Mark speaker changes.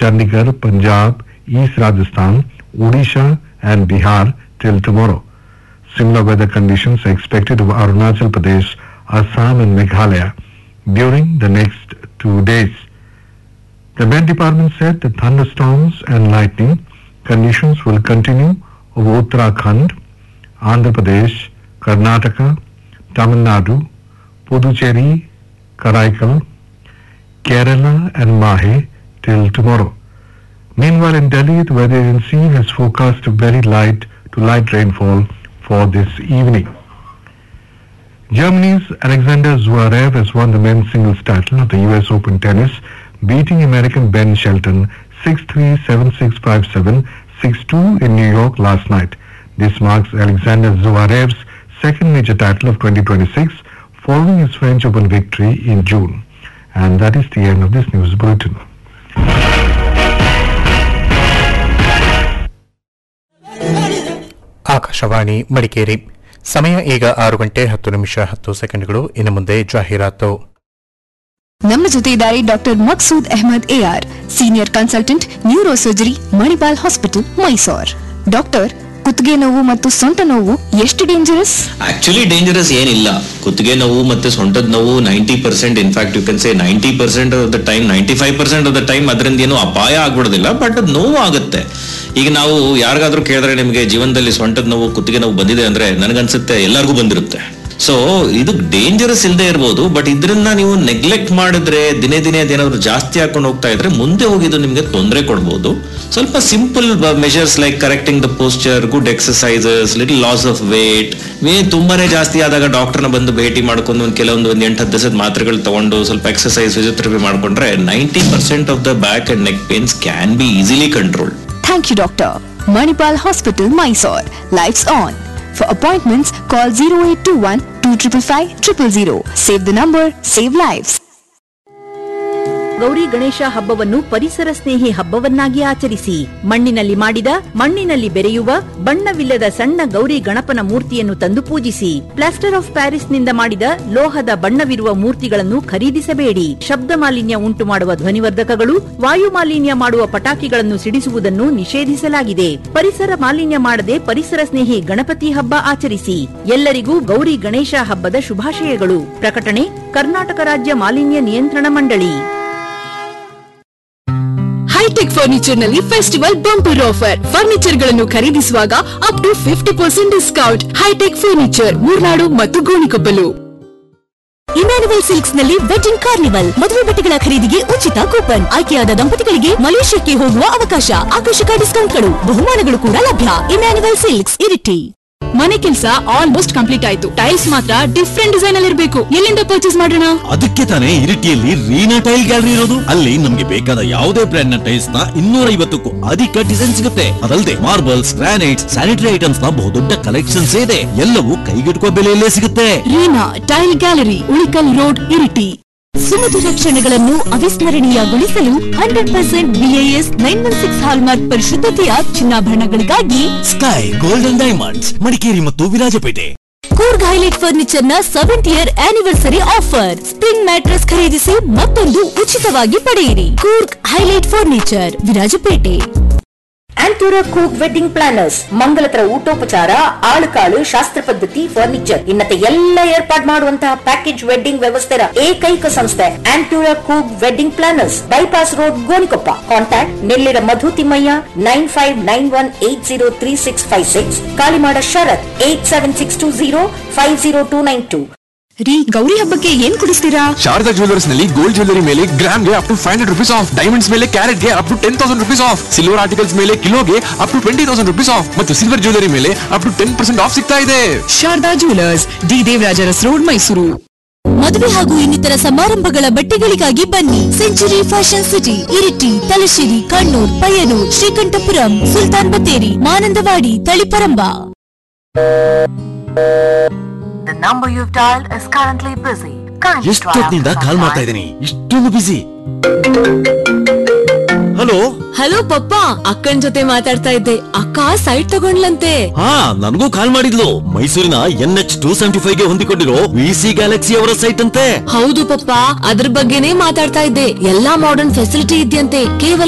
Speaker 1: Chandigarh, Punjab, East Rajasthan, Odisha and Bihar till tomorrow. Similar weather conditions are expected over Arunachal Pradesh, Assam and Meghalaya during the next two days. The Met Department said that thunderstorms and lightning conditions will continue over Uttarakhand, Andhra Pradesh, Karnataka, Tamil Nadu, Puducherry, Karaikal, Kerala and Mahe till tomorrow. Meanwhile, in Delhi, the weather agency has forecast a very light to light rainfall for this evening. Germany's Alexander Zverev has won the men's singles title of the US Open Tennis, beating American Ben Shelton 6-3, 7-6, 5-7, 6-2 in New York last night. This marks Alexander Zverev's second major title of 2026, following his French Open victory in June. And that is the end of this news bulletin.
Speaker 2: Akashvani Madikeri ಸಮಯ ಈಗ ಆರು ಗಂಟೆ ಹತ್ತು ನಿಮಿಷ ಹತ್ತು ಸೆಕೆಂಡ್ಗಳು ಇನ್ನು ಮುಂದೆ ಜಾಹೀರಾತು
Speaker 3: ನಮ್ಮ ಜೊತೆ ಇದ್ದಾರೆ doctor Maqsood Ahmed AR senior consultant neuro surgery Manipal hospital Mysore doctor ಕುತ್ತಿಗೆ ನೋವು ಮತ್ತು ಸೊಂಟ ನೋವು ಎಷ್ಟು ಡೇಂಜರಸ್
Speaker 4: ಆಕ್ಚುಲಿ ಡೇಂಜರಸ್ ಏನಿಲ್ಲ ಕುತ್ತಿಗೆ ನೋವು ಮತ್ತೆ ಸೊಂಟದ ನೋವು ninety percent in fact you can say ninety percent of the time ninety five percent of the time ಅದರಿಂದ ಏನು ಅಪಾಯ ಆಗ್ಬಿಡೋದಿಲ್ಲ ಬಟ್ ಅದು ನೋವು ಆಗುತ್ತೆ ಈಗ ನಾವು ಯಾರಿಗಾದ್ರೂ ಕೇಳಿದ್ರೆ ನಿಮಗೆ ಜೀವನದಲ್ಲಿ ಸೊಂಟದ ನೋವು ಕುತ್ತಿಗೆ ನೋವು ಬಂದಿದೆ ಅಂದ್ರೆ ನನಗನ್ಸುತ್ತೆ ಎಲ್ಲರಿಗೂ ಬಂದಿರುತ್ತೆ ಸೊ ಇದು ಡೇಂಜರಸ್ ಇಲ್ಲದೆ ಇರ್ಬೋದು ಬಟ್ ಇದನ್ನ ನೀವು ನೆಗ್ಲೆಕ್ಟ್ ಮಾಡಿದ್ರೆ ದಿನೇ ದಿನೇ ಅದೇನಾದ್ರು ಜಾಸ್ತಿ ಹಾಕೊಂಡು ಹೋಗ್ತಾ ಇದ್ರೆ ಮುಂದೆ ಹೋಗಿದ್ದು ನಿಮಗೆ ತೊಂದರೆ ಕೊಡ್ಬೋದು ಸ್ವಲ್ಪ simple measures like correcting the posture good exercises little loss of weight ವೇ ತುಂಬಾನೇ ಜಾಸ್ತಿ ಆದಾಗ ಡಾಕ್ಟರ್ನ ಬಂದು ಭೇಟಿ ಮಾಡ್ಕೊಂಡು ಒಂದು ಕೆಲವೊಂದು ಒಂದು ಎಂಟು ಹತ್ತು ದಿವಸದ ಮಾತ್ರೆಗಳು ತಗೊಂಡು ಸ್ವಲ್ಪ ಎಕ್ಸಸೈಸ್ ಫಿಸಿಯೋಥೆರಪಿ ಮಾಡ್ಕೊಂಡ್ರೆ ninety percent of the back and neck pains can be easily controlled
Speaker 3: thank you doctor Manipal hospital Mysore lives on for appointments call zero eight two one two triple five triple zero save the number save lives
Speaker 5: Gauri Ganesha ಹಬ್ಬವನ್ನು ಪರಿಸರ ಸ್ನೇಹಿ ಹಬ್ಬವನ್ನಾಗಿ ಆಚರಿಸಿ ಮಣ್ಣಿನಲ್ಲಿ ಮಾಡಿದ ಮಣ್ಣಿನಲ್ಲಿ ಬೆರೆಯುವ ಬಣ್ಣವಿಲ್ಲದ ಸಣ್ಣ ಗೌರಿ ಗಣಪನ ಮೂರ್ತಿಯನ್ನು ತಂದು ಪೂಜಿಸಿ ಪ್ಲಾಸ್ಟರ್ ಆಫ್ ಪ್ಯಾರಿಸ್ನಿಂದ ಮಾಡಿದ ಲೋಹದ ಬಣ್ಣವಿರುವ ಮೂರ್ತಿಗಳನ್ನು ಖರೀದಿಸಬೇಡಿ ಶಬ್ದ ಮಾಲಿನ್ಯ ಉಂಟು ಮಾಡುವ ಧ್ವನಿವರ್ಧಕಗಳು ವಾಯು ಮಾಲಿನ್ಯ ಮಾಡುವ ಪಟಾಕಿಗಳನ್ನು ಸಿಡಿಸುವುದನ್ನು ನಿಷೇಧಿಸಲಾಗಿದೆ ಪರಿಸರ ಮಾಲಿನ್ಯ ಮಾಡದೆ ಪರಿಸರ ಸ್ನೇಹಿ ಗಣಪತಿ ಹಬ್ಬ ಆಚರಿಸಿ ಎಲ್ಲರಿಗೂ ಗೌರಿ ಗಣೇಶ ಹಬ್ಬದ ಶುಭಾಶಯಗಳು ಪ್ರಕಟಣೆ ಕರ್ನಾಟಕ ರಾಜ್ಯ ಮಾಲಿನ್ಯ ನಿಯಂತ್ರಣ ಮಂಡಳಿ
Speaker 3: ಹೈಟೆಕ್ ಫರ್ನಿಚರ್ ನಲ್ಲಿ ಫೆಸ್ಟಿವಲ್ ಬಂಪರ್ ಆಫರ್ ಫರ್ನಿಚರ್ ಗಳನ್ನು ಖರೀದಿಸುವಾಗ up to fifty percent discount hi-tech furniture Murnad ಮತ್ತು ಗೋಣಿಕೊಪ್ಪಲು
Speaker 6: ಇಮ್ಯಾನುವಲ್ ಸಿಲ್ಕ್ಸ್ ನಲ್ಲಿ ವೆಡ್ಡಿಂಗ್ ಕಾರ್ನಿವಲ್ ಮದುವೆ ಬಟ್ಟೆಗಳ ಖರೀದಿಗೆ ಉಚಿತ ಕೂಪನ್ ಆಯ್ಕೆಯಾದ ದಂಪತಿಗಳಿಗೆ ಮಲೇಷ್ಯಾಕ್ಕೆ ಹೋಗುವ ಅವಕಾಶ ಆಕರ್ಷಕ ಡಿಸ್ಕೌಂಟ್ಗಳು ಬಹುಮಾನಗಳು ಕೂಡ ಲಭ್ಯ ಇಮ್ಯಾನುವಲ್ ಸಿಲ್ಕ್ಸ್ ಇರಿಟಿ
Speaker 3: ಮನೆ ಕೆಲಸ ಆಲ್ಮೋಸ್ಟ್ ಕಂಪ್ಲೀಟ್ ಆಯ್ತು ಟೈಲ್ಸ್ ಮಾತ್ರ ಡಿಫ್ರೆಂಟ್ ಡಿಸೈನ್ ಅಲ್ಲಿ ಇರಬೇಕು ಎಲ್ಲಿಂದ ಪರ್ಚೇಸ್ ಮಾಡೋಣ
Speaker 7: ಅದಕ್ಕೆ ತಾನೇ ಇರಿಟಿಯಲ್ಲಿ ರೀನಾ ಟೈಲ್ ಗ್ಯಾಲರಿ ಇರೋದು ಅಲ್ಲಿ ನಮ್ಗೆ ಬೇಕಾದ ಯಾವುದೇ ಬ್ರ್ಯಾಂಡ್ ನ ಟೈಲ್ಸ್ ನ ಇನ್ನೂರ ಐವತ್ತಕ್ಕೂ ಅಧಿಕ ಡಿಸೈನ್ ಸಿಗುತ್ತೆ ಅದಲ್ಲದೆ ಮಾರ್ಬಲ್ಸ್ ಗ್ರಾನೈಟ್ಸ್ ಸ್ಯಾನಿಟರಿ ಐಟಮ್ಸ್ ನ ಬಹುದೊಡ್ಡ ಕಲೆಕ್ಷನ್ಸ್ ಇದೆ ಎಲ್ಲವೂ ಕೈಗೆಟುಕುವ ಬೆಲೆಯಲ್ಲೇ ಸಿಗುತ್ತೆ
Speaker 3: Reena tile gallery Ulikkal road Iritty
Speaker 6: ಸುಮಧುರ ಕ್ಷಣಗಳನ್ನು ಅವಿಸ್ಮರಣೀಯಗೊಳಿಸಲು hundred percent BIS nine one six hallmark ಪರಿಶುದ್ಧತೆಯ ಚಿನ್ನಾಭರಣಗಳಿಗಾಗಿ
Speaker 7: ಸ್ಕೈ ಗೋಲ್ಡನ್ ಡೈಮಂಡ್ಸ್ ಮಡಿಕೇರಿ ಮತ್ತು ವಿರಾಜಪೇಟೆ
Speaker 6: ಕೂರ್ಗ್ ಹೈಲೈಟ್ ಫರ್ನಿಚರ್ ನ seventh year anniversary offer spring mattress ಖರೀದಿಸಿ ಮತ್ತೊಂದು ಉಚಿತವಾಗಿ ಪಡೆಯಿರಿ ಕೂರ್ಗ್ ಹೈಲೈಟ್ ಫರ್ನಿಚರ್ ವಿರಾಜಪೇಟೆ
Speaker 5: ಆಂಟೂರ ಕೂಕ್ ವೆಡ್ಡಿಂಗ್ ಪ್ಲಾನರ್ಸ್ ಮಂಗಲತರ ಊಟೋಪಚಾರ ಆಳುಕಾಳು ಶಾಸ್ತ್ರ ಪದ್ಧತಿ ಫರ್ನಿಚರ್ ಇನ್ನತೆ ಎಲ್ಲ ಏರ್ಪಾಡು ಮಾಡುವಂತಹ ಪ್ಯಾಕೇಜ್ ವೆಡ್ಡಿಂಗ್ ವ್ಯವಸ್ಥೆಯ ಏಕೈಕ ಸಂಸ್ಥೆ ಆಂಟೂರ ಕೂಕ್ wedding planners bypass road Gonikoppa contact Nellira Madhu Thimmaiah nine five nine one eight zero three six five six Kalimada Sharath eight seven six two zero five zero two nine two
Speaker 3: ರೀ ಗೌರಿ ಹಬ್ಬಕ್ಕೆ ಏನ್ ಕುಡಿಸ್ತೀರಾ
Speaker 8: ಶಾರದಾ ಜುವೆಲ್ಲರ್ಸ್ ನಲ್ಲಿ ಗೋಲ್ಡ್ ಜ್ಯುವೆಲ್ಲರಿ ಮೇಲೆ ಗ್ರಾಮ್ ಗೆ up to five hundred rupees off diamonds ಮೇಲೆ carat ಗೆ up to ten thousand rupees off silver articles ಮೇಲೆ ಕಿಲೋಗೆ up to twenty thousand rupees off ಮತ್ತು ಸಿಲ್ವರ್ ಜ್ಯುವೆಲ್ಲರಿ ಮೇಲೆ up to ten percent off ಸಿಗ್ತಾ ಇದೆ
Speaker 3: Sharada jewellers D Devarajurs road Mysuru
Speaker 6: ಮದುವೆ ಹಾಗೂ ಇನ್ನಿತರ ಸಮಾರಂಭಗಳ ಬಟ್ಟೆಗಳಿಗಾಗಿ ಬನ್ನಿ century fashion city Iritty Thalassery Kannur Payyanur Sreekandapuram Sultan Bathery Mananthavady Taliparamba
Speaker 9: The number you've dialed is currently busy. Kindly try
Speaker 7: ಎಷ್ಟೊತ್ತಿನಿಂದ
Speaker 9: after
Speaker 7: ಕಾಲ್
Speaker 9: some
Speaker 7: ಮಾಡ್ತಾ
Speaker 9: time.
Speaker 7: ಇದ್ದೀನಿ ಇಷ್ಟೊಂದು ಬಿಸಿ ಹಲೋ
Speaker 3: ಹಲೋ ಪಪ್ಪ ಅಕ್ಕನ್ ಜೊತೆ ಮಾತಾಡ್ತಾ ಇದ್ದೆ ಅಕ್ಕ ಸೈಟ್ ತಗೊಂಡ್ಲಂತೆ
Speaker 7: ಹಾ ನನಗೂ ಕಾಲ್ ಮಾಡಿದ್ಲು ಮೈಸೂರಿನ N H two seventy five ಗೆ ಹೊಂದಿಕೊಂಡಿರೋ ವಿ ಸಿ ಗ್ಯಾಲಕ್ಸಿ ಅವರ ಸೈಟ್ ಅಂತೆ
Speaker 3: ಹೌದು ಪಪ್ಪ ಅದ್ರ ಬಗ್ಗೆನೇ ಮಾತಾಡ್ತಾ ಇದ್ದೆ ಎಲ್ಲಾ ಮಾಡರ್ನ್ ಫೆಸಿಲಿಟಿ ಇದೆಯಂತೆ ಕೇವಲ